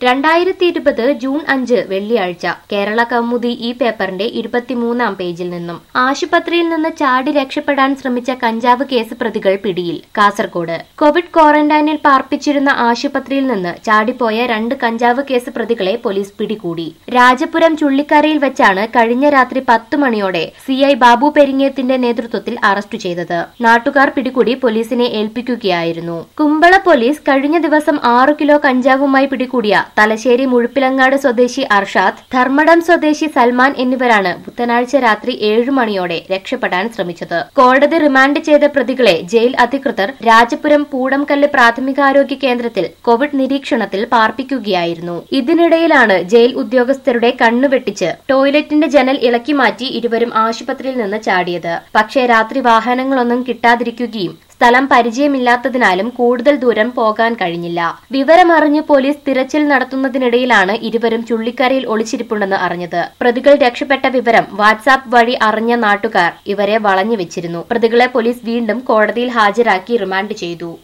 രണ്ടായിരത്തി ഇരുപത് ജൂൺ അഞ്ച് വെള്ളിയാഴ്ച കേരള കൗമുദി ഈ പേപ്പറിന്റെ ഇരുപത്തിമൂന്നാം പേജിൽ നിന്നും ആശുപത്രിയിൽ നിന്ന് ചാടി രക്ഷപ്പെടാൻ ശ്രമിച്ച കഞ്ചാവ് കേസ് പ്രതികൾ പിടിയിൽ കാസർഗോഡ് കോവിഡ് ക്വാറന്റൈനിൽ പാർപ്പിച്ചിരുന്ന ആശുപത്രിയിൽ നിന്ന് ചാടിപ്പോയ രണ്ട് കഞ്ചാവ് കേസ് പ്രതികളെ പോലീസ് പിടികൂടി രാജപുരം ചുള്ളിക്കരയിൽ വെച്ചാണ് കഴിഞ്ഞ രാത്രി പത്ത് മണിയോടെ സി ഐ ബാബു പെരിങ്ങേത്തിന്റെ നേതൃത്വത്തിൽ അറസ്റ്റ് ചെയ്തത് നാട്ടുകാർ പിടികൂടി പോലീസിനെ ഏൽപ്പിക്കുകയായിരുന്നു കുമ്പള പോലീസ് കഴിഞ്ഞ ദിവസം ആറു കിലോ കഞ്ചാവുമായി പിടികൂടിയ തലശ്ശേരി മുഴുപ്പിലങ്ങാട് സ്വദേശി അർഷാദ് ധർമ്മടം സ്വദേശി സൽമാൻ എന്നിവരാണ് ബുധനാഴ്ച രാത്രി ഏഴു മണിയോടെ രക്ഷപ്പെടാൻ ശ്രമിച്ചത് കോടതി റിമാൻഡ് ചെയ്ത പ്രതികളെ ജയിൽ അധികൃതർ രാജപുരം പൂടംകല്ല് പ്രാഥമികാരോഗ്യ കേന്ദ്രത്തിൽ കോവിഡ് നിരീക്ഷണത്തിൽ പാർപ്പിക്കുകയായിരുന്നു ഇതിനിടയിലാണ് ജയിൽ ഉദ്യോഗസ്ഥരുടെ കണ്ണുവെട്ടിച്ച് ടോയ്ലറ്റിന്റെ ജനൽ ഇളക്കി മാറ്റി ഇരുവരും ആശുപത്രിയിൽ നിന്ന് ചാടിയത് പക്ഷേ രാത്രി വാഹനങ്ങളൊന്നും കിട്ടാതിരിക്കുകയും സ്ഥലം പരിചയമില്ലാത്തതിനാലും കൂടുതൽ ദൂരം പോകാൻ കഴിഞ്ഞില്ല വിവരമറിഞ്ഞ് പോലീസ് തിരച്ചിൽ നടത്തുന്നതിനിടയിലാണ് ഇരുവരും ചുള്ളിക്കരയിൽ ഒളിച്ചിരിപ്പുണ്ടെന്ന് അറിഞ്ഞത് പ്രതികൾ രക്ഷപ്പെട്ട വിവരം വാട്സാപ്പ് വഴി അറിഞ്ഞ നാട്ടുകാർ ഇവരെ വളഞ്ഞു വെച്ചിരുന്നു പ്രതികളെ പോലീസ് വീണ്ടും കോടതിയിൽ ഹാജരാക്കി റിമാൻഡ് ചെയ്തു